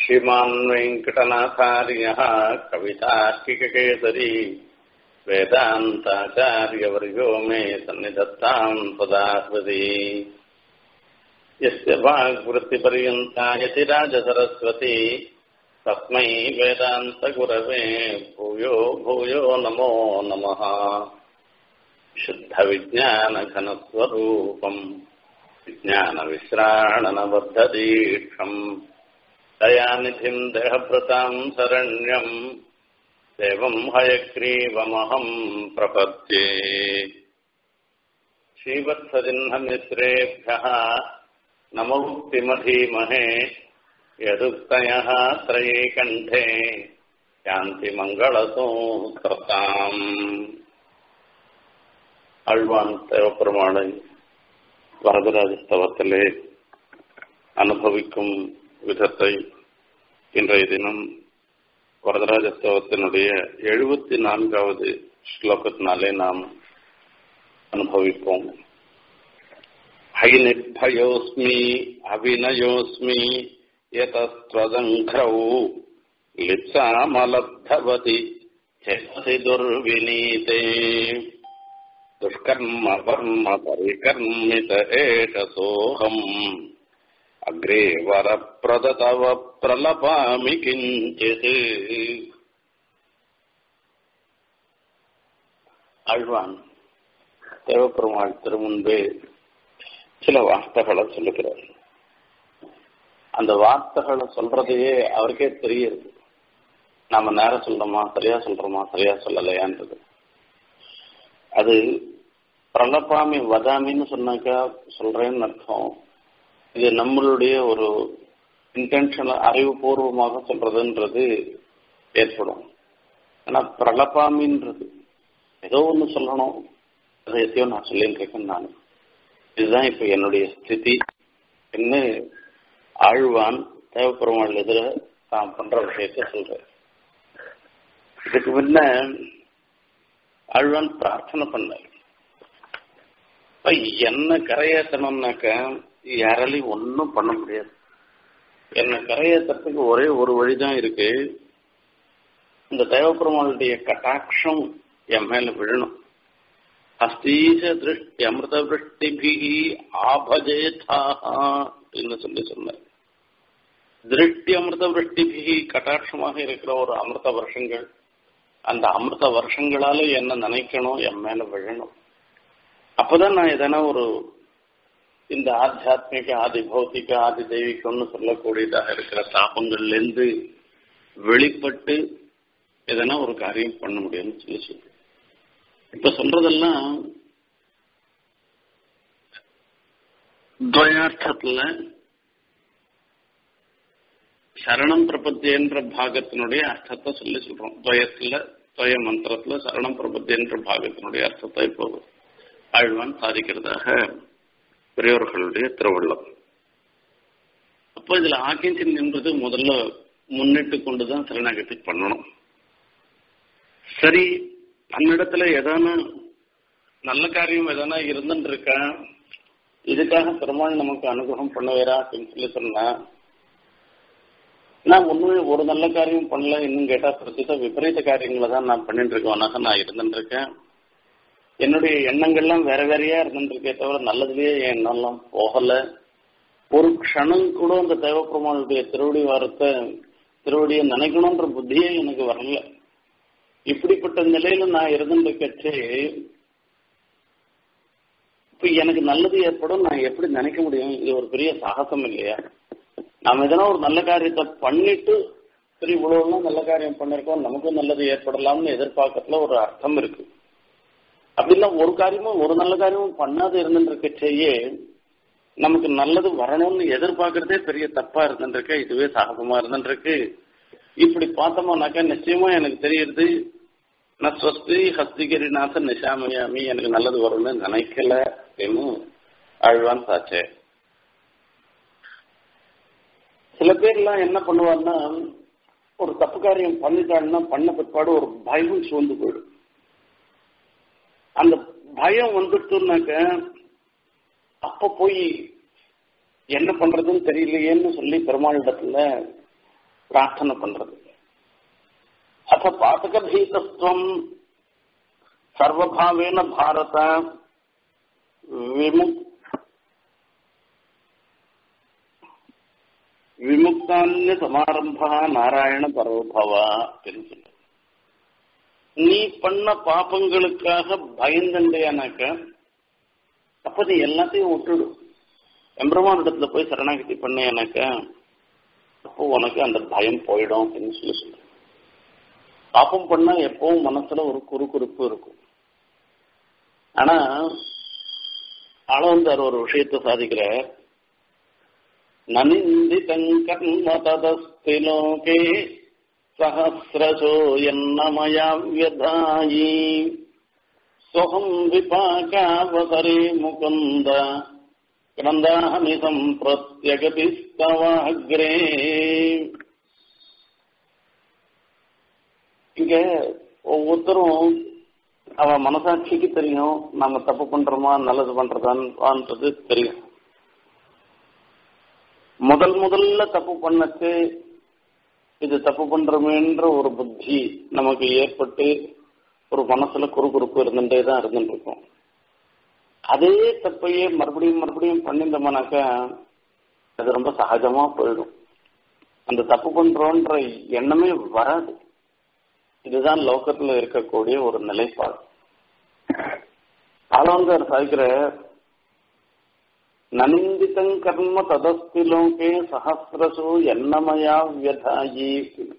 श्रीमान् वेङ्कटनाथार्यः कवितार्किककेसरी वेदान्ताचार्यवर्यो मे सन्निधत्ताम् सदा हृदि यस्य वाग्वृत्तिपर्यन्ता यतिराजसरस्वती तस्मै वेदान्तगुरवे भूयो भूयो नमो नमः शुद्धविज्ञानघनस्वरूपम् विज्ञानविश्राणनबद्धदीक्षम् दयानिधिम् देहभृताम् शरण्यम् देवम् हयग्रीवमहम् प्रपद्ये श्रीवत्सजिह्नमित्रेभ्यः नमोक्तिमधीमहे यदुक्तयः त्रये कण्ठे யாந்தி மங்களசூத்திரதாம் ஆழ்வான் தேவப்பெருமானை வரதராஜஸ்தவத்திலே அனுபவிக்கும் விதத்தை இன்றைய தினம் வரதராஜஸ்தவத்தினுடைய எழுபத்தி நான்காவது ஸ்லோகத்தினாலே நாம் அனுபவிப்போம் ஹைநிர்பயோஸ்மி அபிநயோஸ்மி यतस्त्वदङ्घ्रौ लिप्सामलब्धवति चेतसि दुर्विनीते दुष्कर्म कर्म परिकर्मित एष सोऽहम् अग्रे वरप्रदतव प्रलपामि किञ्चित् ஆழ்வான் தேவப்பெருமாள் திருமுன்பே சில வார்த்தைகளை சொல்லுகிறார் அந்த வார்த்தைகளை சொல்றதையே அவருக்கே தெரியுது நாம நேரம் சொல்றோமா சரியா சொல்றோமா சரியா சொல்லலையான்றது அது பிரலபாமி வதாமின்னு சொன்னாக்கா சொல்றேன்னு அர்த்தம் இது நம்மளுடைய ஒரு இன்டென்ஷனல் அறிவுபூர்வமாக சொல்றதுன்றது ஏற்படும் ஆனா பிரலபாமின்றது ஏதோ ஒன்று சொல்லணும் அதை எத்தையோ நான் சொல்லிட்டு இருக்கேன் நான் இதுதான் இப்ப என்னுடைய ஸ்திதி என்ன ஆழ்வான் தேவப்பெருமாள் எதிர தான் பண்ற விஷயத்த சொல்ற இதுக்கு முன்ன ஆழ்வான் பிரார்த்தனை பண்ணார் என்ன கரையேற்றணும்னாக்க யாராலையும் ஒன்றும் பண்ண முடியாது என்ன கரையேற்றத்துக்கு ஒரே ஒரு வழிதான் இருக்கு இந்த தேவப்பெருமாளுடைய கட்டாட்சம் என் மேல விழணும் அஸ்தீச திருஷ்டி அமிர்த விருஷ்டிபிகி ஆபஜேதாக அப்படின்னு சொல்லி சொன்னார் திருஷ்டி அமிர்த விருஷ்டிபிகி கட்டாட்சமாக இருக்கிற ஒரு அமிர்த வருஷங்கள் அந்த அமிர்த வருஷங்களால என்ன நினைக்கணும் என் மேல விழணும் அப்பதான் நான் எதனா ஒரு இந்த ஆத்தியாத்மிக ஆதி பௌத்திக ஆதி தெய்வீகம்னு சொல்லக்கூடியதாக இருக்கிற தாபங்கள்ல இருந்து வெளிப்பட்டு எதனா ஒரு காரியம் பண்ண முடியும்னு சொல்லி சொல்லு இப்ப சொல்றதெல்லாம் துவயார்த்தத்துல சரணம் பிரபத்தி என்ற பாகத்தினுடைய அர்த்தத்தை சொல்லி சொல்றோம் துவயத்துல துவய மந்திரத்துல சரணம் பிரபத்தி என்ற பாகத்தினுடைய அர்த்தத்தை இப்போ ஆழ்வான் சாதிக்கிறதாக பெரியோர்களுடைய திருவள்ளம் அப்போ இதுல ஆக்கிஞ்சன் என்பது முதல்ல முன்னிட்டு கொண்டுதான் சரணாகதி பண்ணணும் சரி தன்னிடத்துல எதான நல்ல காரியம் எதனா இருந்துட்டு இருக்கா இதுக்காக பெருமாள் நமக்கு அனுகிரகம் பண்ணுவேரா அப்படின்னு சொல்லி சொன்னா நான் ஒண்ணுமே ஒரு நல்ல காரியம் பண்ணல இன்னும் கேட்டா பிரசித்த விபரீத காரியங்களை தான் நான் பண்ணிட்டு இருக்கவனாக நான் இருந்துட்டு இருக்கேன் என்னுடைய எண்ணங்கள்லாம் வேற வேறையா இருந்துட்டு இருக்கே தவிர நல்லதுலயே என் எண்ணம்லாம் போகல ஒரு க்ஷணம் கூட அந்த தேவப்பெருமாளுடைய திருவடி வாரத்தை திருவடியை நினைக்கணும்ன்ற புத்தியே எனக்கு வரல இப்படிப்பட்ட நிலையில நான் இருந்துட்டு கட்சி இப்ப எனக்கு நல்லது ஏற்படும் நான் எப்படி நினைக்க முடியும் இது ஒரு பெரிய சாகசம் இல்லையா நாம எதனா ஒரு நல்ல காரியத்தை பண்ணிட்டு சரி இவ்வளவுலாம் நல்ல காரியம் பண்ணிருக்கோம் நமக்கும் நல்லது ஏற்படலாம்னு எதிர்பார்க்கறதுல ஒரு அர்த்தம் இருக்கு அப்படின்னா ஒரு காரியமும் ஒரு நல்ல காரியமும் பண்ணாத இருந்துருக்கச்சேயே நமக்கு நல்லது வரணும்னு எதிர்பார்க்கறதே பெரிய தப்பா இருந்துருக்கு இதுவே சாகசமா இருந்துருக்கு இப்படி பார்த்தோம்னாக்கா நிச்சயமா எனக்கு தெரியுது நான் ஸ்வஸ்தி ஹஸ்திகிரிநாதன் நிஷாமயாமி எனக்கு நல்லது வரும்னு நினைக்கல அப்படின்னு அழ்வான் சாச்சே சில பேர்லாம் என்ன பண்ணுவாங்கன்னா ஒரு தப்பு காரியம் பண்ணிட்டாங்கன்னா பண்ண பிற்பாடு ஒரு பயம் சூழ்ந்து போயிடும் அந்த பயம் வந்துட்டுனாக்க அப்ப போய் என்ன பண்றதுன்னு தெரியலையேன்னு சொல்லி பெருமாளிடத்துல பிரார்த்தனை பண்றது அத்த பாதகபீதத்துவம் சர்வபாவேன பாரத விமுக் விமுக்தான்ய சமாரம்பா நாராயண பரோபவா அப்படின்னு சொல்ற நீ பண்ண பாப்பங்களுக்காக பயந்துண்டேனாக்க அப்ப நீ எல்லாத்தையும் விட்டுடு எம்பெருமான் இடத்துல போய் சரணாகதி பண்ணேனாக்க அப்போ உனக்கு அந்த பயம் போயிடும் அப்படின்னு சொல்லி சொல்ற பாப்பம் பண்ணா எப்பவும் மனசுல ஒரு குறுகுறுப்பு இருக்கும் ஆனா ஆளவந்தார் ஒரு விஷயத்தை சாதிக்கிற நனிந்திதங்கர்ம ததஸ்தி லோகே சஹசிரசோ என்னமயா வியதாயி சொகம் விபாகாவசரே முகுந்த கிரந்தாமி சம்பிரத்யகதிஸ்தவாக்ரே இங்க ஒவ்வொருத்தரும் அவ மனசாட்சிக்கு தெரியும் நம்ம தப்பு பண்றோமா நல்லது பண்றதான்றது தெரியும் முதல் முதல்ல தப்பு பண்ணச்சு இது தப்பு பண்றோமேன்ற ஒரு புத்தி நமக்கு ஏற்பட்டு ஒரு மனசுல குறுகுறுப்பு இருந்துட்டே தான் இருந்துட்டு இருக்கும் அதே தப்பையே மறுபடியும் மறுபடியும் பண்ணியிருந்தோம்னாக்கா அது ரொம்ப சகஜமா போயிடும் அந்த தப்பு பண்றோன்ற எண்ணமே வராது இதுதான் லோகத்துல இருக்கக்கூடிய ஒரு நிலைப்பாடு ஆலோங்கர் சாய்க்கிற நனிந்திதம் கர்ம ததஸ்தி லோகே சஹசிரசு என்னமயா வியதாயி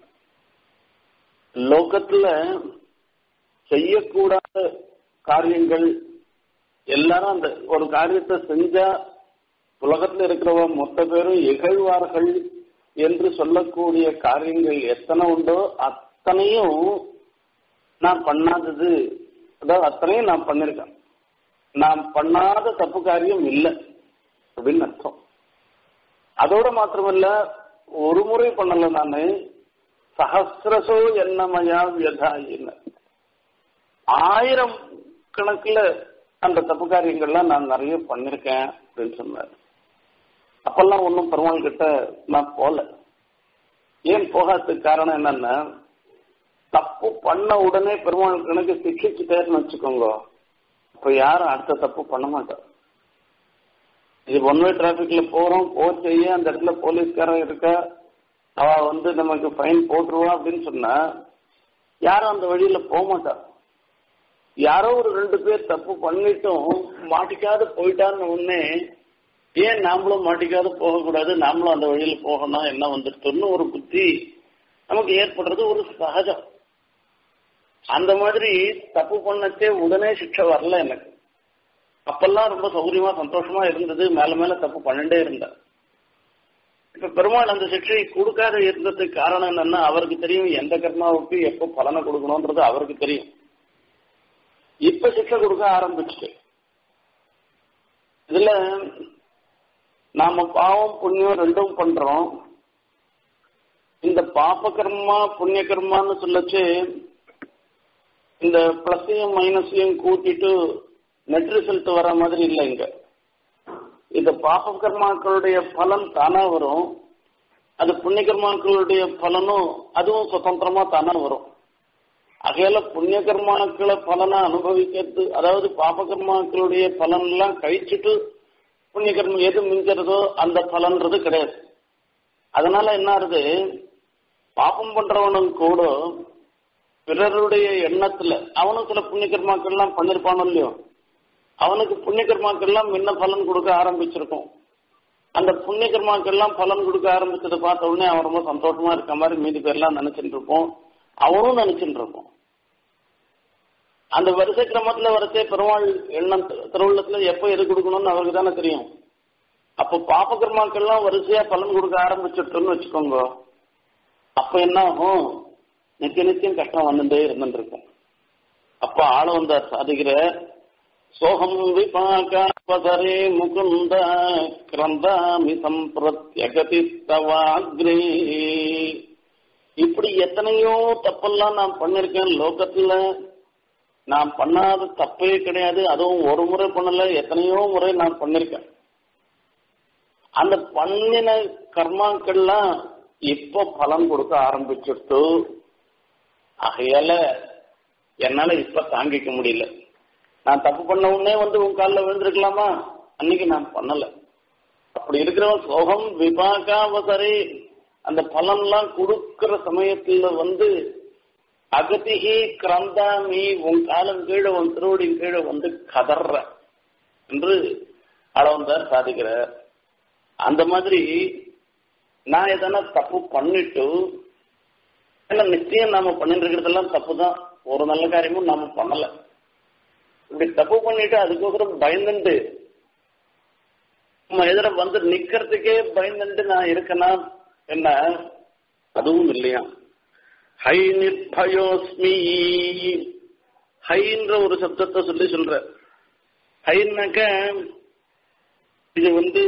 லோகத்துல செய்யக்கூடாத காரியங்கள் எல்லாரும் அந்த ஒரு காரியத்தை செஞ்சா உலகத்துல இருக்கிறவ மொத்த பேரும் இகழ்வார்கள் என்று சொல்லக்கூடிய காரியங்கள் எத்தனை உண்டோ அத்தனையும் நான் பண்ணாதது அதாவது அத்தனையும் நான் பண்ணிருக்கேன் நான் பண்ணாத தப்பு காரியம் இல்லை அப்படின்னு அர்த்தம் அதோட மாத்திரமல்ல ஒரு முறை பண்ணல நானு சஹசிரசோ என்னமயா வியதாயின்னு ஆயிரம் கணக்குல அந்த தப்பு காரியங்கள்லாம் நான் நிறைய பண்ணிருக்கேன் அப்படின்னு சொன்னார் அப்பெல்லாம் ஒன்றும் பெருமாள் கிட்ட நான் போல ஏன் போகாததுக்கு காரணம் என்னன்னா தப்பு பண்ண உடனே பெருமாள் கணக்கு சிக்ஷிச்சுட்டேன்னு வச்சுக்கோங்க இப்ப யாரும் அடுத்த தப்பு பண்ண மாட்டார் இது ஒன் வே டிராபிக்ல போறோம் போச்சையே அந்த இடத்துல போலீஸ்காரன் இருக்கா அவ வந்து நமக்கு ஃபைன் போட்டுருவா அப்படின்னு சொன்னா யாரும் அந்த வழியில போக மாட்டா யாரோ ஒரு ரெண்டு பேர் தப்பு பண்ணிட்டும் மாட்டிக்காத போயிட்டான்னு உடனே ஏன் நாமளும் மாட்டிக்காத போகக்கூடாது நாமளும் அந்த வழியில போகணும் என்ன வந்துருத்தோம்னு ஒரு புத்தி நமக்கு ஏற்படுறது ஒரு சகஜம் அந்த மாதிரி தப்பு பண்ணச்சே உடனே சிக்ஷை வரல எனக்கு அப்பெல்லாம் ரொம்ப சௌகரியமா சந்தோஷமா இருந்தது மேல மேல தப்பு பண்ணிட்டே இருந்தேன் இப்ப பெருமாள் அந்த சிக்ஷையை கொடுக்காத இருந்ததுக்கு காரணம் என்னன்னா அவருக்கு தெரியும் எந்த கர்மாவுக்கு எப்போ பலனை கொடுக்கணும்ன்றது அவருக்கு தெரியும் இப்ப சிக்ஷை கொடுக்க ஆரம்பிச்சுட்டு இதுல நாம பாவம் புண்ணியம் ரெண்டும் பண்றோம் இந்த பாப கர்மா புண்ணிய கர்மான்னு சொல்லச்சு இந்த பிளஸையும் மைனஸையும் கூட்டிட்டு நெட் ரிசல்ட் வர மாதிரி இல்லை இங்க இந்த பாப கர்மாக்களுடைய பலன் தானா வரும் அது புண்ணிய கர்மாக்களுடைய பலனும் அதுவும் சுதந்திரமா தானா வரும் ஆகையால புண்ணிய கர்மாக்களை பலனை அனுபவிக்கிறது அதாவது பாப கர்மாக்களுடைய பலன் எல்லாம் கழிச்சுட்டு புண்ணிய கர்மம் எது மிஞ்சறதோ அந்த பலன்றது கிடையாது அதனால என்ன ஆகுது பாபம் பண்றவனும் கூட பிறருடைய எண்ணத்துல அவனும் சில புண்ணிய கர்மாக்கள்லாம் பண்ணிருப்பானோ இல்லையோ அவனுக்கு புண்ணிய கர்மாக்கள்லாம் முன்ன பலன் கொடுக்க ஆரம்பிச்சிருக்கும் அந்த புண்ணிய கர்மாக்கள்லாம் பலன் கொடுக்க ஆரம்பிச்சதை பார்த்த உடனே அவன் ரொம்ப சந்தோஷமா இருக்க மாதிரி மீதி பேர்லாம் நினைச்சிட்டு இருப்போம் அவனும் நினைச்சிட்டு இருப்போம் அந்த வரிசை கிரமத்துல வரச்சே பெருமாள் எண்ணம் திருவுள்ளத்துல எப்ப எது கொடுக்கணும்னு அவருக்கு தானே தெரியும் அப்போ பாப கர்மாக்கள்லாம் வரிசையா பலன் கொடுக்க ஆரம்பிச்சிட்டோம்னு வச்சுக்கோங்க அப்ப என்ன ஆகும் நித்திய நித்தியம் கஷ்டம் வந்துட்டே இருந்துட்டு இருக்கும் அப்ப ஆள வந்தார் சாதிக்கிற சோகம் விபாகாவசரே முகுந்த கிரந்தாமி சம்பிரத்யகதி தவாக்ரே இப்படி எத்தனையோ தப்பெல்லாம் நான் பண்ணிருக்கேன் லோகத்துல நான் பண்ணாத தப்பே கிடையாது அதுவும் ஒரு முறை பண்ணல எத்தனையோ முறை நான் பண்ணிருக்கேன் அந்த பண்ணின கர்மாக்கள்லாம் இப்போ பலன் கொடுக்க ஆரம்பிச்சுட்டு ஆகையால என்னால இப்ப தாங்கிக்க முடியல நான் தப்பு பண்ண உடனே வந்து உன் காலில் விழுந்திருக்கலாமா அன்னைக்கு நான் பண்ணல அப்படி இருக்கிறவன் சோகம் விபாகாவசரே அந்த பலன்லாம் கொடுக்கிற சமயத்துல வந்து அகதிகி கிரந்தாமி உன் காலம் கீழே உன் திருவடியின் கீழே வந்து கதற என்று அளவந்தார் சாதிக்கிறார் அந்த மாதிரி நான் எதனா தப்பு பண்ணிட்டு ஏன்னா நிச்சயம் நாம பண்ணிட்டு இருக்கிறதெல்லாம் தப்பு தான் ஒரு நல்ல காரியமும் நாம பண்ணல இப்படி தப்பு பண்ணிட்டு அதுக்கோசரம் பயந்துட்டு நம்ம எதிர வந்து நிக்கிறதுக்கே பயந்துட்டு நான் இருக்கனா என்ன அதுவும் இல்லையா ஹை நிர்பயோஸ்மி ஹைன்ற ஒரு சப்தத்தை சொல்லி சொல்ற ஹைன்னாக்க இது வந்து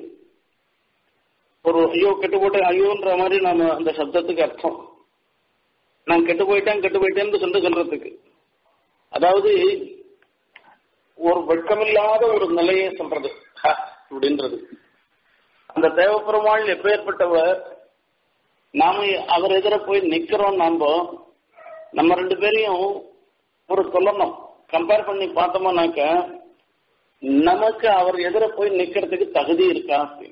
ஒரு ஐயோ கெட்டு போட்டேன் ஐயோன்ற மாதிரி நாம அந்த சப்தத்துக்கு அர்த்தம் நான் கெட்டு போயிட்டேன் கெட்டு போயிட்டேன்னு சொல்லி சொல்றதுக்கு அதாவது ஒரு வெட்கமில்லாத ஒரு நிலையை சொல்றது அப்படின்றது அந்த தேவப்பெருமாள் எப்பேற்பட்டவர் நாம அவர் எதிர போய் நிக்கிறோம் நாம நம்ம ரெண்டு பேரையும் ஒரு சொல்லணும் கம்பேர் பண்ணி பார்த்தோம்னாக்க நமக்கு அவர் எதிர போய் நிக்கிறதுக்கு தகுதி இருக்கா அப்படின்னு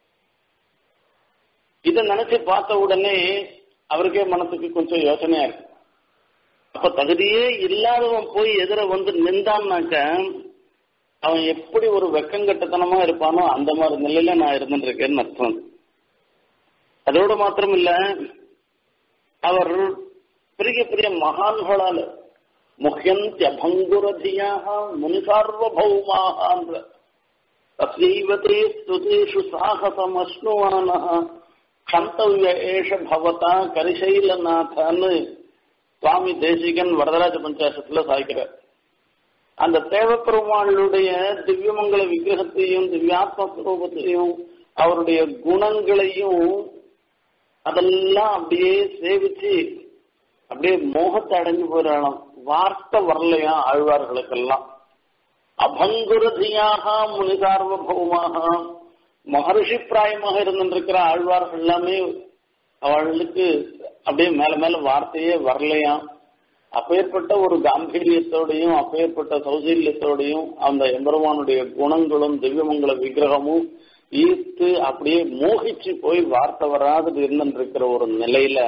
இதை நினைச்சு பார்த்த உடனே அவருக்கே மனசுக்கு கொஞ்சம் யோசனையா இருக்கு அப்ப தகுதியே இல்லாதவன் போய் எதிர வந்து நின்றான்னாக்க அவன் எப்படி ஒரு வெக்கங்கட்டத்தனமா இருப்பானோ அந்த மாதிரி நிலையில நான் இருந்துட்டு இருக்கேன்னு அர்த்தம் அதோட மாத்திரம் இல்ல அவர் பெரிய பெரிய மகான்களால முக்கியந்தியபங்குரதியாக முனிசார்வபௌமாக தசைவதே ஸ்துதேஷு சாகசம் அஸ்னுவான கந்தவ்ய ஏஷ பவதா கரிசைலநாதன்னு சுவாமி தேசிகன் வரதராஜ பஞ்சாசத்துல சாய்க்கிறார் அந்த தேவப்பெருமாளுடைய திவ்யமங்கல விக்கிரகத்தையும் திவ்யாத்ம ஸ்வரூபத்தையும் அவருடைய குணங்களையும் அதெல்லாம் அப்படியே சேவிச்சு அப்படியே மோகத்தை அடைஞ்சு போயிடலாம் வார்த்தை வரலையா ஆழ்வார்களுக்கெல்லாம் அபங்குரதியாக முனிசார்வபௌமாக மகர்ஷி பிராயமாக இருந்திருக்கிற ஆழ்வார்கள் எல்லாமே அவளுக்கு அப்படியே மேல மேல வார்த்தையே வரலையாம் அப்பேற்பட்ட ஒரு காம்பீரியத்தோடையும் அப்பேற்பட்ட சௌசல்யத்தோடையும் அந்த எம்பெருமானுடைய குணங்களும் திவ்யமங்கல விக்கிரகமும் ஈர்த்து அப்படியே மோகிச்சு போய் வார்த்தை வராது இருந்திருக்கிற ஒரு நிலையில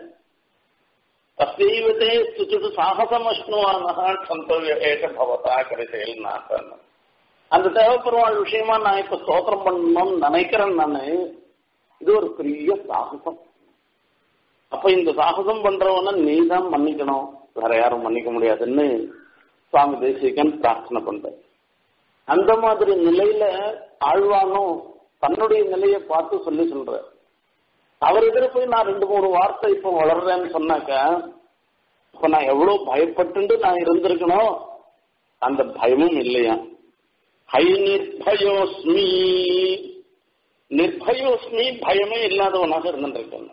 தசைவதே சுச்சுட்டு சாகசம் அஷ்ணுவானகா சந்தோய ஏஷ பவதா கரிசையில் நாசன் அந்த தேவப்பெருமாள் விஷயமா நான் இப்ப ஸ்தோத்திரம் பண்ணணும்னு நினைக்கிறேன் நானு இது ஒரு பெரிய சாகசம் அப்ப இந்த சாகசம் பண்றவன நீ தான் மன்னிக்கணும் வேற யாரும் மன்னிக்க முடியாதுன்னு சுவாமி தேசிகன் பிரார்த்தனை பண்ற அந்த மாதிரி நிலையில ஆழ்வானும் தன்னுடைய நிலையை பார்த்து சொல்லி சொல்ற அவர் எதிர போய் நான் ரெண்டு மூணு வார்த்தை இப்ப வளர்றேன்னு சொன்னாக்க இப்ப நான் எவ்வளவு பயப்பட்டு நான் இருந்திருக்கணும் அந்த பயமும் இல்லையா ஹை நிர்பயோஸ்மி நிர்பயோஸ்மி பயமே இல்லாதவனாக இருந்திருக்கேன்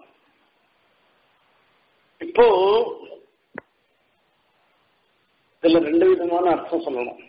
இப்போ இதுல ரெண்டு விதமான அர்த்தம் சொல்லணும்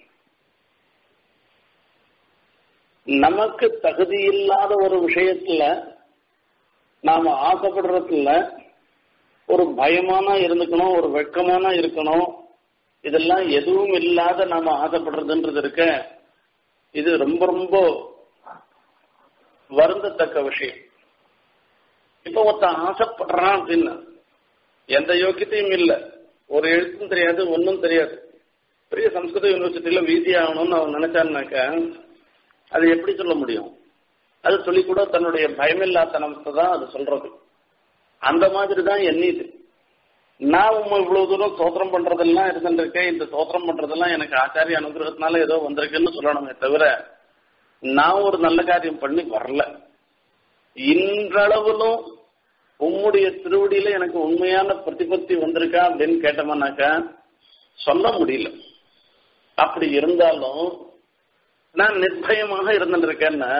நமக்கு தகுதி இல்லாத ஒரு விஷயத்துல நாம ஆசைப்படுறதுல ஒரு பயமான இருந்துக்கணும் ஒரு வெட்கமான இருக்கணும் இதெல்லாம் எதுவும் இல்லாத நாம ஆசைப்படுறதுன்றது இருக்க இது ரொம்ப ரொம்ப வருந்தத்தக்க விஷயம் இப்ப ஒருத்தன் ஆசைப்படுறான் அப்படின்னு எந்த யோக்கியத்தையும் இல்லை ஒரு எழுத்தும் தெரியாது ஒன்றும் தெரியாது பெரிய சம்ஸ்கிருத யூனிவர்சிட்டியில வீசி ஆகணும்னு அவன் நினைச்சான்னாக்க அது எப்படி சொல்ல முடியும் அது சொல்லி கூட தன்னுடைய பயமில்லாத்தனத்தை தான் அது சொல்றது அந்த மாதிரி தான் எண்ணிது நான் உண்மை இவ்வளவு தூரம் சோத்திரம் பண்றதெல்லாம் இருந்துருக்கேன் இந்த சோத்திரம் பண்றதெல்லாம் எனக்கு ஆச்சாரிய அனுகிரகத்தினால ஏதோ வந்திருக்குன்னு சொல்லணுமே தவிர நான் ஒரு நல்ல காரியம் பண்ணி வரல இன்றளவிலும் உம்முடைய திருவடியில எனக்கு உண்மையான பிரதிபத்தி வந்திருக்கா அப்படின்னு கேட்டோம்னாக்கா சொல்ல முடியல அப்படி இருந்தாலும் நான் நிர்பயமாக இருந்திருக்கேன்னு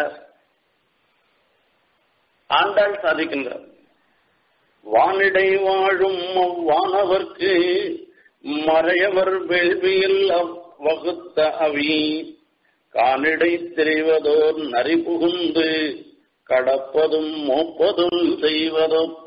ஆண்டாள் சாதிக்கின்றார் வானிடை வாழும் வானவர்க்கு மறையவர் வேள்வியில் வகுத்த அவி கானிடை தெரிவதோர் நரி புகுந்து கடப்பதும் மூப்பதும் செய்வதொப்ப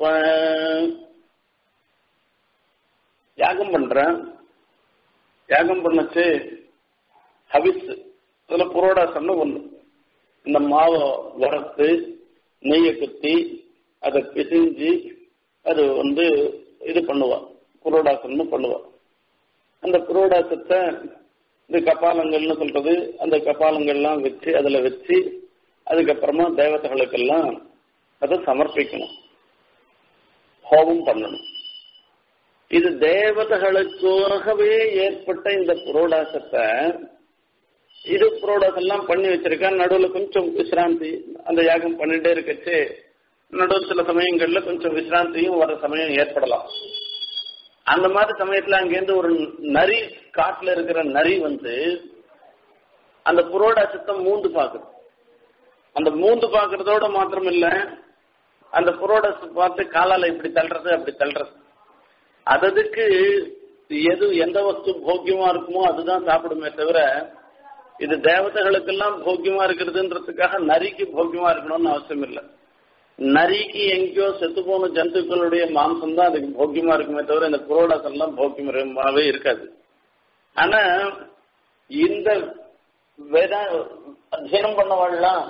யாகம் பண்றேன் யாகம் பண்ணச்சு ஹவிஸ் அதுல புரோடாசம்னு ஒண்ணு இந்த மாவை வறுத்து நெய்யை குத்தி அதை பிசிஞ்சு அது வந்து இது பண்ணுவா புரோடாசம்னு பண்ணுவா அந்த புரோடாசத்தை இந்த கபாலங்கள்னு சொல்றது அந்த கபாலங்கள்லாம் வச்சு அதுல வச்சு அதுக்கப்புறமா தேவதைகளுக்கெல்லாம் அதை சமர்ப்பிக்கணும் ஹோமம் பண்ணணும் இது தேவதைகளுக்காகவே ஏற்பட்ட இந்த புரோடாசத்தை இது புரோடாஸ் எல்லாம் பண்ணி வச்சிருக்கா நடுவில் கொஞ்சம் விசிராந்தி அந்த யாகம் பண்ணிட்டே இருக்கச்சு நடுவில் சில சமயங்கள்ல கொஞ்சம் விசிராந்தியும் வர சமயம் ஏற்படலாம் அந்த மாதிரி சமயத்துல அங்கேருந்து ஒரு நரி காட்டுல இருக்கிற நரி வந்து அந்த புரோடாசத்தை மூந்து பாக்குது அந்த மூந்து பாக்குறதோட மாத்திரம் இல்ல அந்த புரோடாஸ் பார்த்து காலால இப்படி தள்ளுறது அப்படி தள்ளுறது அததுக்கு எது எந்த வஸ்து போக்கியமா இருக்குமோ அதுதான் சாப்பிடுமே தவிர இது தேவதைகளுக்கெல்லாம் போக்கியமா இருக்கிறதுன்றதுக்காக நரிக்கு போக்கியமா இருக்கணும்னு அவசியம் இல்லை நரிக்கு எங்கேயோ செத்து போன ஜந்துக்களுடைய மாம்சம் தான் அதுக்கு போக்கியமா இருக்குமே தவிர இந்த புரோடாஸ் எல்லாம் போக்கியமாவே இருக்காது ஆனா இந்த வேத அத்தியனம் பண்ணவாள்லாம்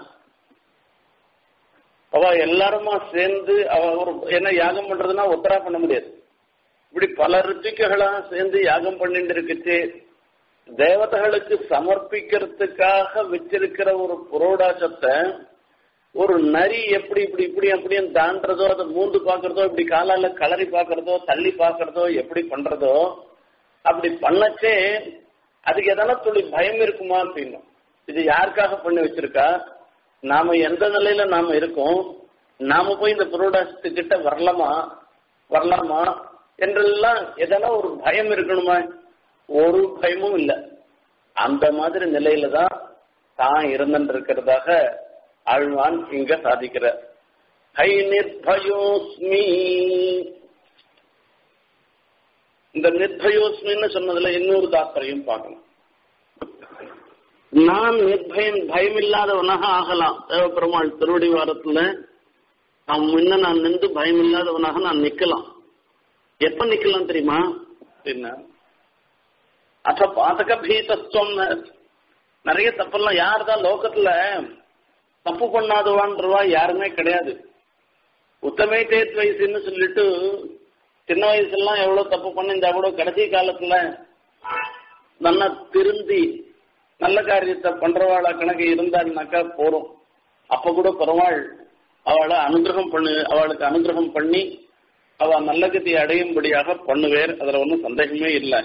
அவ எல்லாருமா சேர்ந்து அவ ஒரு என்ன யாகம் பண்றதுன்னா ஒத்தரா பண்ண முடியாது இப்படி பல ருச்சிகளா சேர்ந்து யாகம் பண்ணிட்டு இருக்குச்சு தேவதைகளுக்கு சமர்ப்பிக்கிறதுக்காக வச்சிருக்கிற ஒரு புரோடாசத்தை ஒரு நரி எப்படி இப்படி இப்படி அப்படியும் தாண்டதோ அதை மூந்து பாக்குறதோ இப்படி காலால கலரி பாக்குறதோ தள்ளி பாக்குறதோ எப்படி பண்றதோ அப்படி பண்ணச்சே அதுக்கு எதனா துளி பயம் இருக்குமா அப்படின்னு இது யாருக்காக பண்ணி வச்சிருக்கா நாம எந்த நிலையில நாம இருக்கோம் நாம போய் இந்த புரோடாசத்துக்கிட்ட வரலாமா வரலாமா என்றெல்லாம் எதனா ஒரு பயம் இருக்கணுமா ஒரு பயமும் இல்லை அந்த மாதிரி நிலையில தான் தான் இருந்துட்டு இருக்கிறதாக ஆழ்வான் இங்க சாதிக்கிற ஹை நிர்பயோஸ்மி இந்த நிர்பயோஸ்மின்னு சொன்னதுல இன்னொரு தாத்பரியம் பார்க்கணும் நான் நிர்பயம் பயம் இல்லாதவனாக ஆகலாம் தேவப்பெருமாள் திருவடி வாரத்துல நான் முன்ன நான் நின்று பயம் இல்லாதவனாக நான் நிக்கலாம் எப்ப நிக்கலாம் தெரியுமா அப்படின்னா அத பாதக பீதத்துவம் நிறைய தப்பெல்லாம் யார் தான் லோகத்துல தப்பு பண்ணாதவான்றவா யாருமே கிடையாது உத்தமே தேத் வயசுன்னு சொல்லிட்டு சின்ன வயசுலாம் எவ்வளவு தப்பு பண்ணிருந்தா கூட கடைசி காலத்துல நல்லா திருந்தி நல்ல காரியத்தை பண்றவாள கணக்கு இருந்தாள்னாக்கா போறோம் அப்ப கூட பெருமாள் அவளை அனுகிரகம் பண்ணு அவளுக்கு அனுகிரகம் பண்ணி அவ நல்ல கதி அடையும்படியாக பண்ணுவேர் அதுல ஒன்றும் சந்தேகமே இல்லை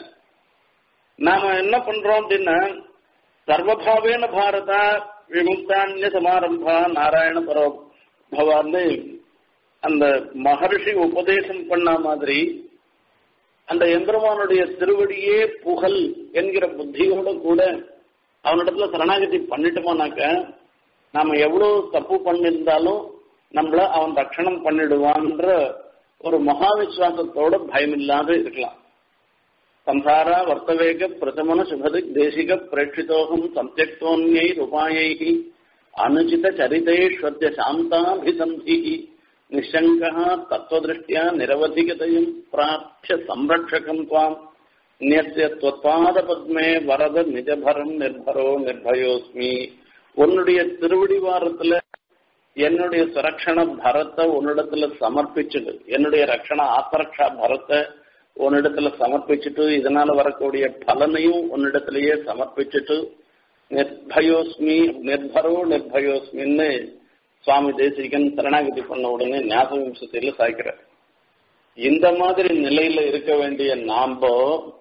நாம என்ன பண்றோம் அப்படின்னா சர்வபாவேன பாரதா விமுக்தான்ய சமாரம்பா நாராயண பரபவான்னு அந்த மகர்ஷி உபதேசம் பண்ண மாதிரி அந்த எம்பெருமானுடைய திருவடியே புகழ் என்கிற புத்தியோட கூட அவனிடத்துல சரணாகதி பண்ணிட்டோமானாக்க நாம எவ்வளவு தப்பு பண்ணிருந்தாலும் நம்மள அவன் ரட்சணம் பண்ணிடுவான்ற ஒரு மகா விசுவாசத்தோட பயம் இல்லாத இருக்கலாம் சம்சாரா வர்த்தவேக பிரதமன சுபதிக் தேசிக பிரேட்சிதோகம் சம்யக்தோன்யை உபாயை அனுச்சித சரிதேஸ்வர்ய சாந்தாபிசந்தி நிஷங்கா தத்துவதிருஷ்டியா நிரவதிகதையும் பிராப்திய சம்ரட்சகம் துவாம் நியத்திய தொத்பாத பத்மே வரத நிஜபரம் நிர்பரோ நிர்பயோஸ்மி உன்னுடைய திருவடிவாரத்துல என்னுடைய சுரக்ஷண பரத்தை உன்னிடத்துல சமர்ப்பிச்சுட்டு என்னுடைய ரக்ஷண ஆத்மரக்ஷா பரத்தை உன்னிடத்துல சமர்ப்பிச்சுட்டு இதனால வரக்கூடிய பலனையும் உன்னிடத்திலேயே சமர்ப்பிச்சுட்டு நிர்பயோஸ்மி நிர்பரோ நிர்பயோஸ்மின்னு சுவாமி தேசிகன் சரணாகதி பண்ண உடனே ஞாபக வம்சத்தில சாய்க்கிறார் இந்த மாதிரி நிலையில இருக்க வேண்டிய நாம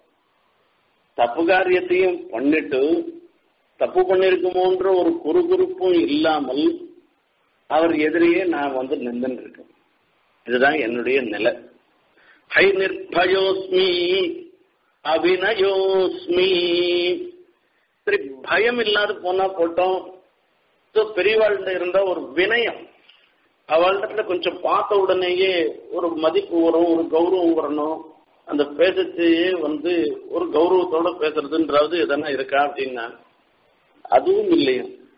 தப்பு காரியத்தையும் பண்ணிட்டு தப்பு பண்ணிருக்குமோன்ற ஒரு குறுகுறுப்பும் இல்லாமல் அவர் எதிரியே நான் வந்து நின்று இருக்கேன் இதுதான் என்னுடைய நிலை ஹை நிர்பயோஸ்மி அபிநயோஸ்மி சரி பயம் இல்லாத போனா போட்டோம் பெரியவாழ்கிட்ட இருந்த ஒரு வினயம் அவள்கிட்ட கொஞ்சம் பார்த்த உடனேயே ஒரு மதிப்பு வரும் ஒரு கௌரவம் வரணும் அந்த பேசத்தையே வந்து ஒரு கௌரவத்தோட பேசுறதுன்றாவது எதனா இருக்கா அப்படின்னா அதுவும் இல்லையா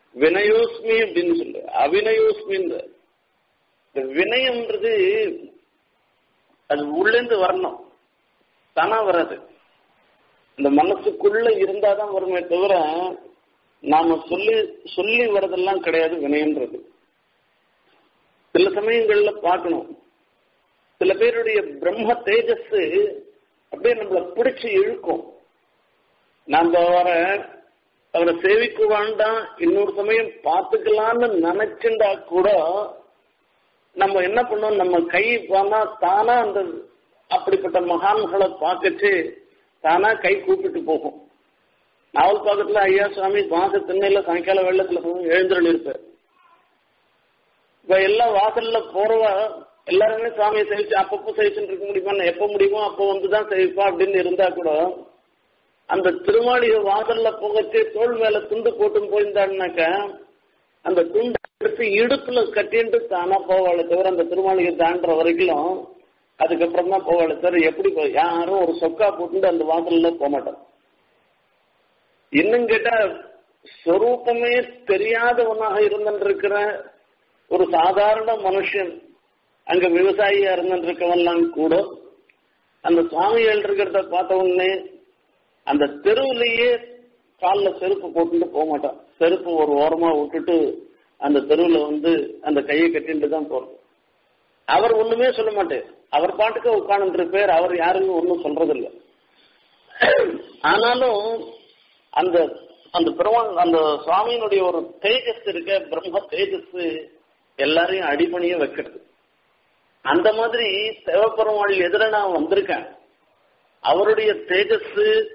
வினயோஸ்மி அப்படின்னு சொல்லு அவினயோஸ்மின்ற இந்த வினயம்ன்றது அது உள்ளேந்து வரணும் தானா வராது இந்த மனசுக்குள்ள இருந்தாதான் வருமே தவிர நாம சொல்லி சொல்லி வர்றதெல்லாம் கிடையாது வினயம்ன்றது சில சமயங்கள்ல பார்க்கணும் சில பேருடைய பிரம்ம தேஜஸ் அப்படியே நம்மள பிடிச்சு இழுக்கும் நாம வர அவரை சேவிக்க வேண்டாம் இன்னொரு சமயம் பார்த்துக்கலாம்னு நினைச்சுண்டா கூட நம்ம என்ன பண்ணோம் நம்ம கை போனா தானா அந்த அப்படிப்பட்ட மகான்களை பார்க்கச்சு தானா கை கூப்பிட்டு போகும் நாவல் பக்கத்துல ஐயா சுவாமி மாச திண்ணையில சாயங்கால வெள்ளத்துல எழுந்திரல் இருப்பார் இப்ப எல்லாம் வாசல்ல போறவா எல்லாருமே சுவாமியை சேவிச்சு அப்பப்போ சேவிச்சுட்டு இருக்க முடியுமா எப்ப முடியுமோ அப்போ வந்துதான் சேவிப்பா அப்படின்னு இருந்தா கூட அந்த திருமாளிகை வாசல்ல போகச்சே தோல் மேல துண்டு போட்டு போயிருந்தான்னாக்க அந்த துண்டை எடுத்து இடுப்புல கட்டிட்டு தானா போவாளே தவிர அந்த திருமாளிகை தாண்டுற வரைக்கும் அதுக்கப்புறம் தான் போவாளே தவிர எப்படி போ யாரும் ஒரு சொக்கா போட்டு அந்த வாசல்ல போக மாட்டோம் இன்னும் கேட்டா ஸ்வரூபமே தெரியாதவனாக இருந்திருக்கிற ஒரு சாதாரண மனுஷன் அங்க விவசாயியா இருந்திருக்கவெல்லாம் கூட அந்த சுவாமிகள் இருக்கிறத பார்த்த உடனே அந்த தெருவுலயே காலில் செருப்பு போட்டுட்டு போக மாட்டான் செருப்பு ஒரு ஓரமா விட்டுட்டு அந்த தெருவுல வந்து அந்த கையை கட்டிட்டு தான் போறது அவர் ஒண்ணுமே சொல்ல மாட்டார் அவர் பாட்டுக்கு உட்கார்ந்து பேர் அவர் யாருன்னு ஒன்றும் சொல்றதில்லை ஆனாலும் அந்த அந்த பெருமாள் அந்த சுவாமியினுடைய ஒரு தேஜஸ் இருக்க பிரம்ம தேஜஸ் எல்லாரையும் அடிபணிய வைக்கிறது அந்த மாதிரி தேவப்பெருமாள் எதிர நான் வந்திருக்கேன் அவருடைய தேஜஸ்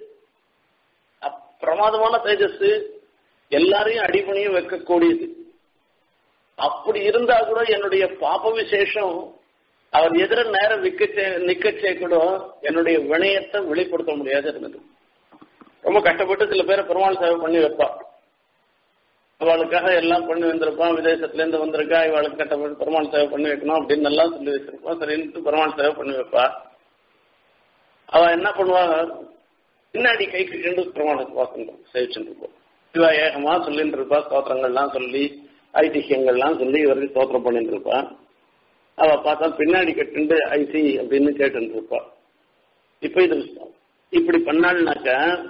பிரமாதமான தேஜஸ் எல்லாரையும் அடிபணிய வைக்கக்கூடியது அப்படி இருந்தா கூட என்னுடைய பாப விசேஷம் அவர் எதிர நேரம் விக்கச்சே நிக்கச்சே கூட என்னுடைய வினயத்தை வெளிப்படுத்த முடியாது இருந்தது ரொம்ப கஷ்டப்பட்டு சில பேரை பெருமாள் சேவை பண்ணி வைப்பா அவளுக்காக எல்லாம் பண்ணி வந்திருப்பான் விதேசத்துல இருந்து வந்திருக்கா இவளுக்கு கஷ்டப்பட்டு பெருமாள் சேவை பண்ணி வைக்கணும் அப்படின்னு எல்லாம் சொல்லி வச்சிருப்பான் சரின்ட்டு பெருமாள் சேவை பண்ணி வைப்பா அவ என்ன பண்ணுவா பின்னாடி கை கட்டிட்டு பெருமாளுக்கு பார்க்கணும் சேவிச்சுட்டு இருப்போம் இவ ஏகமா சொல்லிட்டு இருப்பா ஸ்தோத்திரங்கள்லாம் சொல்லி ஐதிஹியங்கள்லாம் சொல்லி இவருக்கு ஸ்தோத்திரம் பண்ணிட்டு இருப்பா அவ பார்த்தா பின்னாடி கட்டுண்டு ஐசி அப்படின்னு கேட்டு இருப்பா இப்ப இது இப்படி பண்ணாள்னாக்க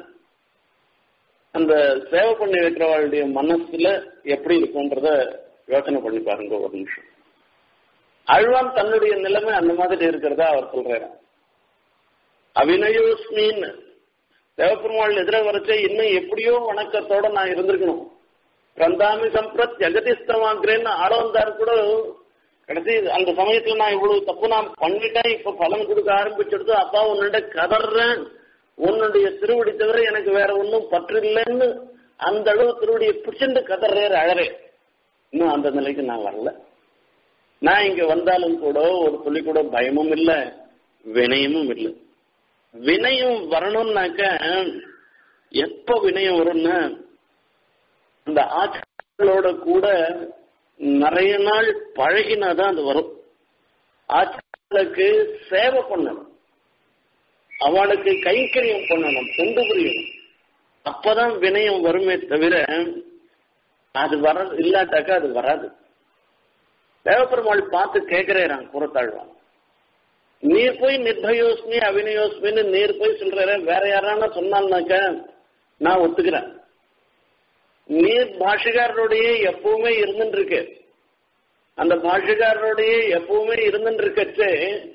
அந்த சேவை பண்ணி வைக்கிறவளுடைய மனசுல எப்படி இருக்கும்ன்றத யோசனை பண்ணி பாருங்க ஒரு நிமிஷம் அழ்வான் தன்னுடைய நிலைமை அந்த மாதிரி இருக்கிறதா அவர் சொல்றாரு அவினயோஸ்மின்னு தேவப்பெருமாள் எதிர வரைச்சே இன்னும் எப்படியோ வணக்கத்தோட நான் இருந்திருக்கணும் பிரந்தாமி சம்பிரத் ஜெகதிஸ்தமாகிறேன்னு ஆள வந்தாரு கூட கடைசி அந்த சமயத்துல நான் இவ்வளவு தப்பு நான் பண்ணிட்டேன் இப்ப பலன் கொடுக்க ஆரம்பிச்சிடுது அப்பா உன்னிட கதறேன் உன்னுடைய திருவடி தவிர எனக்கு வேற ஒன்றும் பற்று இல்லைன்னு அந்த அளவு திருவடியை பிடிச்சிட்டு கதறேர் அழறே இன்னும் அந்த நிலைக்கு நான் வரல நான் இங்க வந்தாலும் கூட ஒரு துளி கூட பயமும் இல்லை வினயமும் இல்லை வினயம் வரணும்னாக்க எப்ப வினயம் வரும்னா அந்த ஆச்சாரங்களோட கூட நிறைய நாள் பழகினாதான் அது வரும் ஆச்சாரங்களுக்கு சேவை பண்ணணும் அவளுக்கு கைங்கரியம் பண்ணணும் தொண்டு புரியணும் அப்பதான் வினயம் வருமே தவிர அது வர இல்லாட்டாக்கா அது வராது தேவப்பெருமாள் பார்த்து கேட்கிறேன் குரத்தாழ்வான் நீர் போய் நிர்பயோஸ்மி அவினயோஸ்மின்னு நீர் போய் சொல்ற வேற யாரான சொன்னான்னாக்க நான் ஒத்துக்கிறேன் நீர் பாஷகாரருடைய எப்பவுமே இருந்துட்டு இருக்கு அந்த பாஷகாரருடைய எப்பவுமே இருந்துட்டு இருக்கச்சு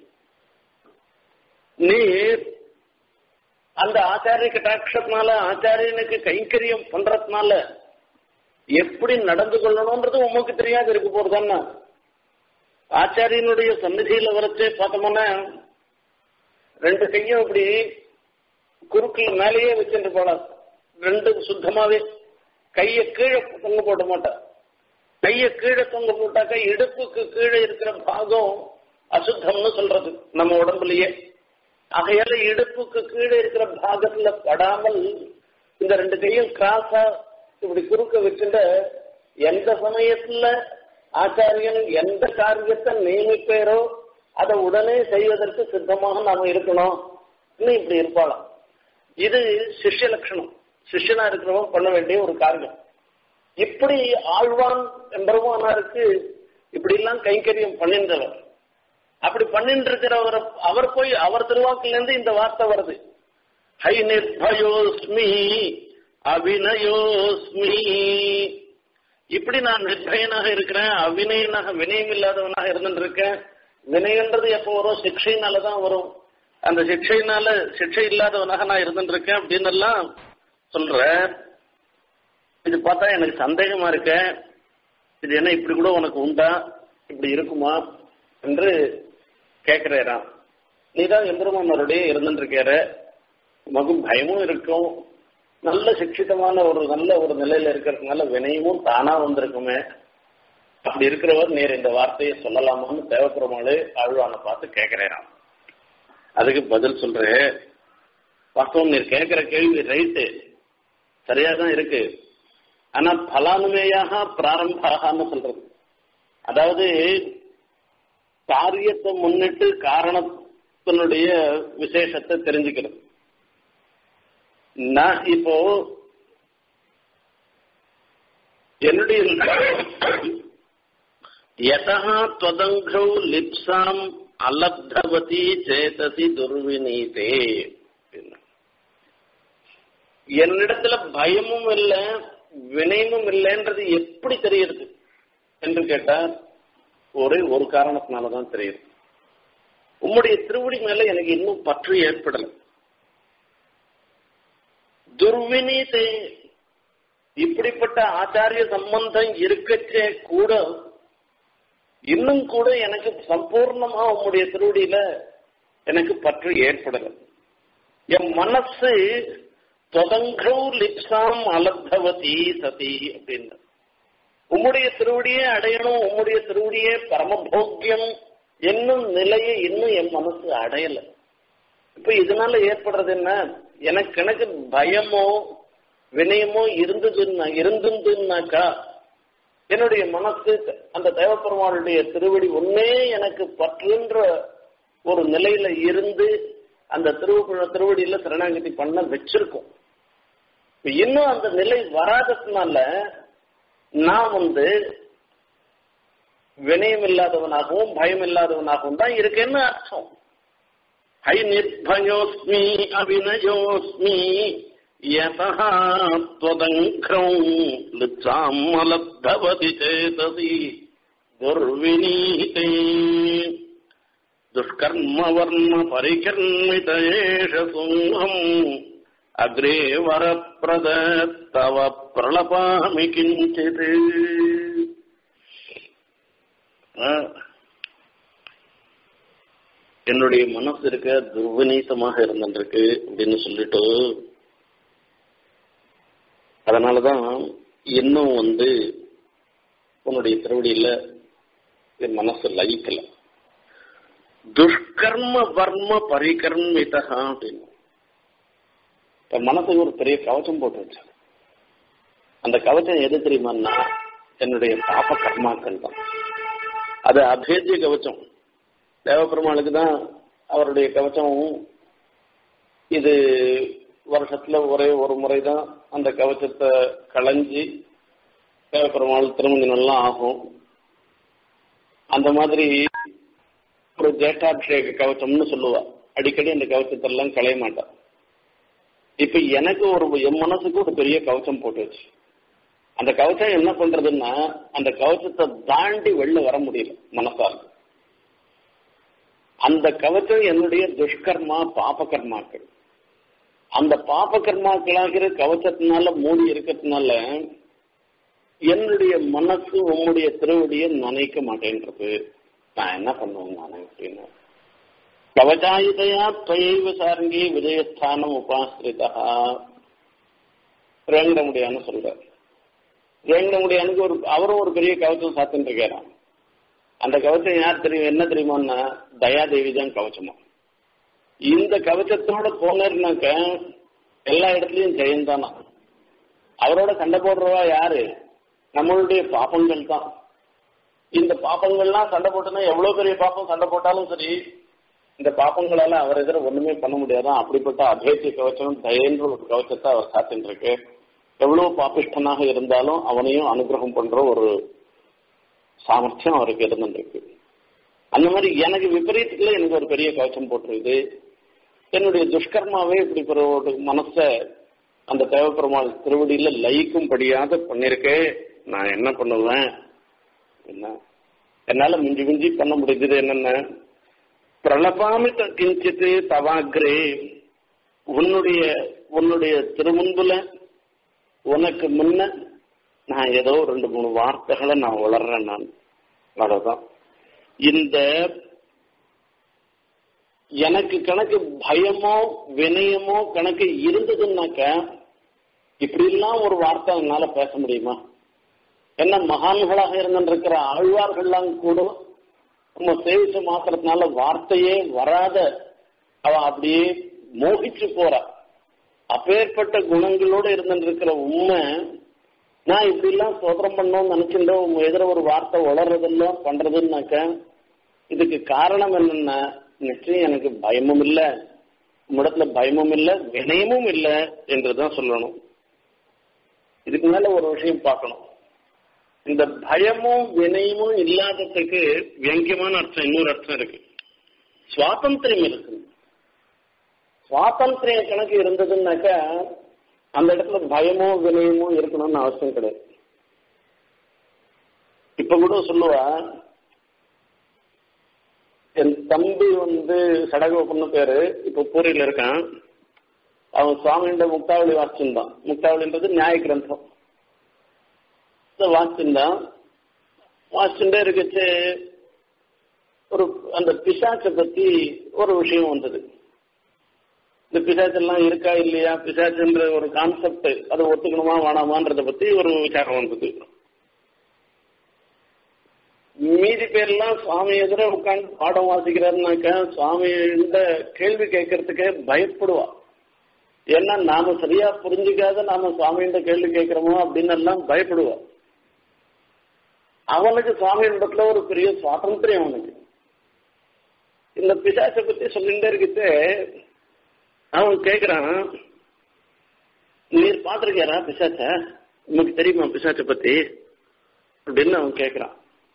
நீர் அந்த ஆச்சாரிய கட்டாட்சத்தினால ஆச்சாரியனுக்கு கைங்கரியம் பண்றதுனால எப்படி நடந்து கொள்ளணும்ன்றது உமக்கு தெரியாது இருக்க போறதுன்னா ஆச்சாரியனுடைய சந்நிதியில வரச்சே பார்த்தோம்னா ரெண்டு கையும் இப்படி குறுக்கில் மேலேயே வச்சுட்டு போலாம் ரெண்டு சுத்தமாவே கைய கீழே தொங்க போட மாட்டார் கைய கீழே தொங்க போட்டாக்கா இடுப்புக்கு கீழே இருக்கிற பாகம் அசுத்தம்னு சொல்றது நம்ம உடம்புலயே ஆகையால இடுப்புக்கு கீழே இருக்கிற பாகத்துல படாமல் இந்த ரெண்டு கையும் கிராஸா இப்படி குறுக்க வச்சுட்டு எந்த சமயத்துல ஆச்சாரியன் எந்த காரியத்தை நியமிப்பேரோ அதை உடனே செய்வதற்கு சித்தமாக நாம இருக்கணும் இன்னும் இப்படி இருப்பாளாம் இது சிஷ்ய லட்சணம் சிஷ்யனா இருக்கிறவன் பண்ண வேண்டிய ஒரு காரியம் இப்படி ஆழ்வான் எம்பெருமானாருக்கு இப்படி எல்லாம் கைங்கரியம் பண்ணின்றவர் அப்படி பண்ணிட்டு இருக்கிறவர் அவர் போய் அவர் திருவாக்குல இருந்து இந்த வார்த்தை வருது ஹை நிர்பயோஸ்மி அபிநயோஸ்மி இப்படி நான் நிர்பயனாக இருக்கிறேன் அவினயனாக வினயம் இல்லாதவனாக இருந்துட்டு இருக்கேன் வினயன்றது எப்போ வரும் சிக்ஷைனால தான் வரும் அந்த சிக்ஷைனால சிக்ஷை இல்லாதவனாக நான் இருந்துட்டு இருக்கேன் அப்படின்னு எல்லாம் சொல்ற இது பார்த்தா எனக்கு சந்தேகமா இருக்க இது என்ன இப்படி கூட உனக்கு உண்டா இப்படி இருக்குமா என்று கேட்கிறேராம் நீதான் எம்பெருமானோருடைய இருந்துட்டு இருக்கிற உமக்கு பயமும் இருக்கும் நல்ல சிக்ஷிதமான ஒரு நல்ல ஒரு நிலையில இருக்கிறதுனால வினயமும் தானா வந்திருக்குமே அப்படி இருக்கிறவர் நேர் இந்த வார்த்தையை சொல்லலாமான்னு தேவப்பெருமாள் ஆழ்வானை பார்த்து கேட்கிறேராம் அதுக்கு பதில் சொல்றேன் வாஸ்தவம் நீர் கேட்கிற கேள்வி ரைட்டு சரியா தான் இருக்கு ஆனா பலானுமேயாக பிராரம்பாகன்னு சொல்றது அதாவது காரியத்தை முன்னிட்டு காரணத்தினுடைய விசேஷத்தை தெரிஞ்சுக்கிறது நான் இப்போ என்னுடைய யதா त्वदङ्घ्रौ லிப்சாம் அலப்தவதி சேதசி துர்வினீதே என்னிடத்துல பயமும் இல்லை வினயமும் இல்லைன்றது எப்படி தெரியுது என்று கேட்டா ஒரே ஒரு காரணத்தினாலதான் தெரியுது உம்முடைய திருவடி மேல எனக்கு இன்னும் பற்று ஏற்படல துர்வினீதே இப்படிப்பட்ட ஆச்சாரிய சம்பந்தம் இருக்கச்சே கூட இன்னும் கூட எனக்கு சம்பூர்ணமா உம்முடைய திருவடியில எனக்கு பற்று ஏற்படல என் மனசு தொதங்கௌ லிப்சாம் அலப்தவதி சதி அப்படின்னு உம்முடைய திருவடியே அடையணும் உம்முடைய திருவடியே பரமபோக்கியம் என்னும் நிலையை இன்னும் என் மனசு அடையல இப்ப இதனால ஏற்படுறது என்ன எனக்கு எனக்கு பயமோ வினயமோ இருந்ததுன்னா இருந்ததுன்னாக்கா என்னுடைய மனசு அந்த தேவப்பெருமானுடைய திருவடி ஒன்னே எனக்கு பற்றுன்ற ஒரு நிலையில இருந்து அந்த திரு திருவடியில சரணாகதி பண்ண வச்சிருக்கோம் இன்னும் அந்த நிலை வராததுனால நான் வந்து வினயம் இல்லாதவனாகவும் பயம் இல்லாதவனாகவும் தான் இருக்கேன்னு அர்த்தம் ஹை நிர்பயோஸ்மி அபிநயோஸ்மி यतः त्वदङ्घ्रौ लिप्सामलब्धवति चेतसि दुर्विनीते दुष्कर्मवर्णपरिकर्मित एष सिंहम् अग्रे वरप्रद तव प्रलपामि किञ्चित् என்னுடைய மனசு இருக்க துர்விநீதமாக இருந்திருக்கு அப்படின்னு சொல்லிட்டு அதனாலதான் இன்னும் வந்து உன்னுடைய திருவடியில என் மனசு லயிக்கல துஷ்கர்ம வர்ம பரிகர்மிதா அப்படின்னு இப்ப மனசுக்கு ஒரு பெரிய கவச்சம் போட்டு வச்சு அந்த கவச்சம் எது தெரியுமான்னா என்னுடைய பாப கர்மாக்கள் தான் அது அபேத்திய கவச்சம் தேவபெருமாளுக்கு தான் அவருடைய கவச்சம் இது வருஷத்துல ஒரே ஒரு முறை தான் அந்த கவச்சத்தை களைஞ்சி தேவப்பெருமாள் திருமணம் ஆகும் அந்த மாதிரி ஒரு ஜேஷ்டாபிஷேக கவச்சம்னு சொல்லுவா அடிக்கடி அந்த கவச்சத்தை எல்லாம் களைய மாட்டா இப்ப எனக்கு ஒரு என் மனசுக்கு ஒரு பெரிய கவச்சம் போட்டு வச்சு அந்த கவச்சம் என்ன பண்றதுன்னா அந்த கவச்சத்தை தாண்டி வெளில வர முடியல மனசால அந்த கவச்சம் என்னுடைய துஷ்கர்மா பாப கர்மாக்கள் அந்த பாப கர்மாக்களாகிற கவச்சத்தினால மூடி இருக்கிறதுனால என்னுடைய மனசு உம்முடைய திருவடியை நினைக்க மாட்டேன்றது நான் என்ன பண்ணுவேன் நான் அப்படின்னு கவச்சாயுதையா துவைவ சாரங்கி விஜயஸ்தானம் உபாசிரிதா ரேங்கடமுடியான்னு சொல்றார் ரேங்கடமுடியானுக்கு ஒரு அவரும் ஒரு பெரிய கவச்சம் சாத்தின்னு இருக்காராம் அந்த கவச்சம் யார் தெரியும் என்ன தெரியுமான்னா தயாதேவி தான் கவச்சமா இந்த கவச்சத்தோட போனேர்னாக்க எல்லா இடத்துலயும் ஜெயந்தானா அவரோட சண்டை போடுறவா யாரு நம்மளுடைய பாப்பங்கள் தான் இந்த பாப்பங்கள்லாம் சண்டை போட்டுனா எவ்வளவு பெரிய பாப்பம் சண்டை போட்டாலும் சரி இந்த பாப்பங்களால அவர் எதிர ஒண்ணுமே பண்ண முடியாதான் அப்படிப்பட்ட அபேத்திய கவச்சம் தயன்ற ஒரு கவச்சத்தை அவர் காத்துட்டு இருக்கு எவ்வளவு பாபிஷ்டனாக இருந்தாலும் அவனையும் அனுகிரகம் பண்ற ஒரு சாமர்த்தியம் அவருக்கு இருந்துருக்கு அந்த மாதிரி எனக்கு விபரீதத்துல எனக்கு ஒரு பெரிய கவச்சம் போட்டுருது என்னுடைய துஷ்கர்மாவே இப்படி ஒரு மனச அந்த தேவப்பெருமாள் திருவடியில லயிக்கும்படியாக பண்ணிருக்கே நான் என்ன பண்ணுவேன் என்ன என்னால மிஞ்சி மிஞ்சி பண்ண முடிஞ்சது என்னென்ன பிரளபாமி கிஞ்சித்து தவாக்ரே உன்னுடைய உன்னுடைய திருமுன்புல உனக்கு முன்ன நான் ஏதோ ரெண்டு மூணு வார்த்தைகளை நான் வளர்றேன் நான் அவ்வளவுதான் இந்த எனக்கு கணக்கு பயமோ வினயமோ கணக்கு இருந்ததுன்னாக்க இப்படி எல்லாம் ஒரு வார்த்தை என்னால பேச முடியுமா என்ன மகான்களாக இருந்திருக்கிற ஆழ்வார்கள்லாம் கூட நம்ம சேவிச்ச மாத்திரத்தினால வார்த்தையே வராத அவ அப்படியே மோகிச்சு போறா அப்பேற்பட்ட குணங்களோட இருந்திருக்கிற உண்மை நான் இப்படி எல்லாம் சோதரம் பண்ணோம்னு நினைச்சிருந்தோம் உங்க எதிர ஒரு வார்த்தை வளர்றதில்ல பண்றதுன்னாக்க இதுக்கு காரணம் என்னன்னா நிச்சயம் எனக்கு பயமும் இல்லை உம்மிடத்துல பயமும் இல்லை வினயமும் இல்லை என்றுதான் சொல்லணும் இதுக்கு மேல ஒரு விஷயம் பார்க்கணும் இந்த பயமும் வினயமும் இல்லாததுக்கு வியங்கியமான அர்த்தம் இன்னொரு அர்த்தம் இருக்கு சுவாதந்திரம் இருக்கு சுவாதந்திரம் கணக்கு இருந்ததுன்னாக்கா அந்த இடத்துல பயமோ வினயமோ இருக்கணும்னு அவசியம் கிடையாது இப்ப கூட சொல்லுவா என் தம்பி வந்து சடகோப்பன்னு பேரு இப்ப பூரியில இருக்கான் அவன் சுவாமியோட முக்தாவளி வாசிச்சிருந்தான் முக்தாவளின்றது நியாய கிரந்தம் வாசிச்சிருந்தான் வாசிச்சுட்டே இருக்கச்சு ஒரு அந்த பிசாச்சை பத்தி ஒரு விஷயம் வந்தது இந்த பிசாச்செல்லாம் இருக்கா இல்லையா பிசாச்சுன்ற ஒரு கான்செப்ட் அதை ஒத்துக்கணுமா வேணாமான்றத பத்தி ஒரு விசாரம் வந்தது மீதி பேர்லாம் சுவாமி எதிர உட்காந்து பாடம் வாசிக்கிறாருனாக்கா சுவாமியிட கேள்வி கேட்கறதுக்கே பயப்படுவா ஏன்னா நாம சரியா புரிஞ்சுக்காத நாம சுவாமியிட கேள்வி கேட்கிறோமோ அப்படின்னு எல்லாம் பயப்படுவா அவனுக்கு சுவாமியிடத்துல ஒரு பெரிய சுவாதந்திரம் அவனுக்கு இந்த பிசாசை பத்தி சொல்லிட்டே இருக்கிட்டு அவன் கேக்குறான் நீர் பாத்திருக்கியாரா பிசாச்ச உனக்கு தெரியுமா பிசாச்சை பத்தி அப்படின்னு அவன் கேக்குறான்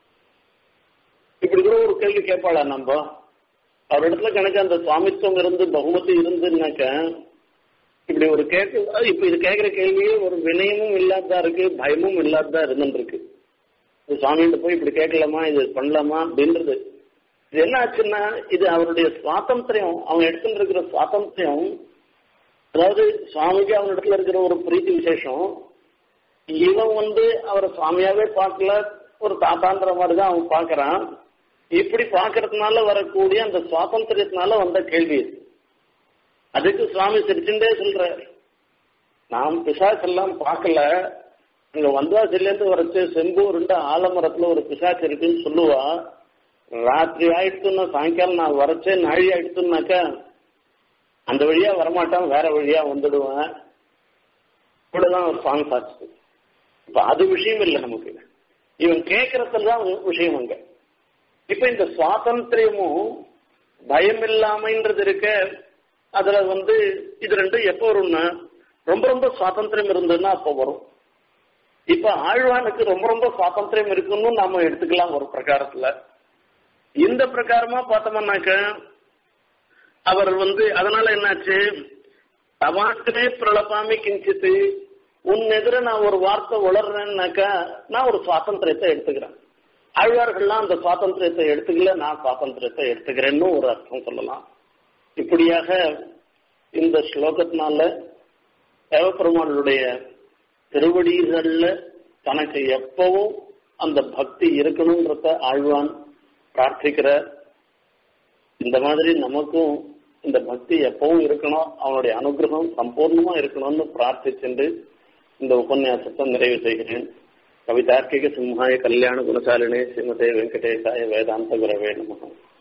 இப்படி கூட ஒரு கேள்வி கேட்பாளா நம்ம அவர் இடத்துல கணக்கு அந்த சுவாமித்துவம் இருந்து பகுமதி இருந்துனாக்க இப்படி ஒரு கேட்க இப்ப இது கேட்கிற கேள்வியே ஒரு வினயமும் இல்லாததா இருக்கு பயமும் இல்லாததா இருந்துருக்கு இது சுவாமிகிட்ட போய் இப்படி கேட்கலாமா இது பண்ணலாமா அப்படின்றது இது என்ன ஆச்சுன்னா இது அவருடைய சுவாதந்திரம் அவங்க எடுத்துட்டு இருக்கிற சுவாதந்திரம் அதாவது சுவாமிக்கு அவங்க இடத்துல இருக்கிற ஒரு பிரீத்தி விசேஷம் இவன் வந்து அவரை சுவாமியாவே பார்க்கல ஒரு தாத்தான்ற மாதிரி தான் அவன் பார்க்கறான் இப்படி பார்க்கறதுனால வரக்கூடிய அந்த சுவாதந்திரத்தினால வந்த கேள்வி இது அதுக்கு சுவாமி சிரிச்சுட்டே சொல்ற நாம் பிசாசெல்லாம் பார்க்கல இங்க வந்தாசிலேருந்து வரச்சு செம்பூருண்ட ஆலமரத்துல ஒரு பிசாச்சு இருக்குன்னு சொல்லுவா ராத்திரி ஆயிடுச்சுன்னா சாயங்காலம் நான் வரச்சே நாழி ஆயிடுச்சுன்னாக்கா அந்த வழியா வரமாட்டான் வேற வழியா வந்துடுவேன் இவ்வளவுதான் ஒரு சாங் ஆச்சு இப்ப அது விஷயம் இல்லை நமக்கு இவன் கேட்கறதுல தான் விஷயம் அங்க இப்ப இந்த சுவாதந்திரமும் பயம் இல்லாமைன்றது இருக்க அதுல வந்து இது ரெண்டும் எப்போ வரும்னா ரொம்ப ரொம்ப சுவாதந்திரம் இருந்ததுன்னா அப்போ வரும் இப்ப ஆழ்வானுக்கு ரொம்ப ரொம்ப சுவாதந்திரம் இருக்குன்னு நாம எடுத்துக்கலாம் ஒரு பிரகாரத்துல இந்த பிரகாரமா பார்த்தோம்னாக்க அவர் வந்து அதனால என்னாச்சு தவாக்கனே பிரளபாமி கிஞ்சித்து உன் எதிர நான் ஒரு வார்த்தை உளர்றேன்னாக்கா நான் ஒரு சுவாதந்திரத்தை எடுத்துக்கிறேன் ஆழ்வார்கள்லாம் அந்த சுவாதந்திரத்தை எடுத்துக்கல நான் சுவாதந்திரத்தை எடுத்துக்கிறேன்னு ஒரு அர்த்தம் சொல்லலாம் இப்படியாக இந்த ஸ்லோகத்தினால தேவப்பெருமானுடைய திருவடிகள்ல தனக்கு எப்பவும் அந்த பக்தி இருக்கணும்ன்றத ஆழ்வான் பிரார்த்திக்கிற இந்த மாதிரி நமக்கும் இந்த பக்தி எப்பவும் இருக்கணும் அவனுடைய அனுகிரகம் சம்பூர்ணமா இருக்கணும்னு பிரார்த்திச்சென்று இந்த உபன்யாசத்தை நிறைவு செய்கிறேன் கவிதார்க்கிக சிம்ஹாய கல்யாண குணசாலினே ஸ்ரீமதே வெங்கடேசாய வேதாந்த குரவே நமகம்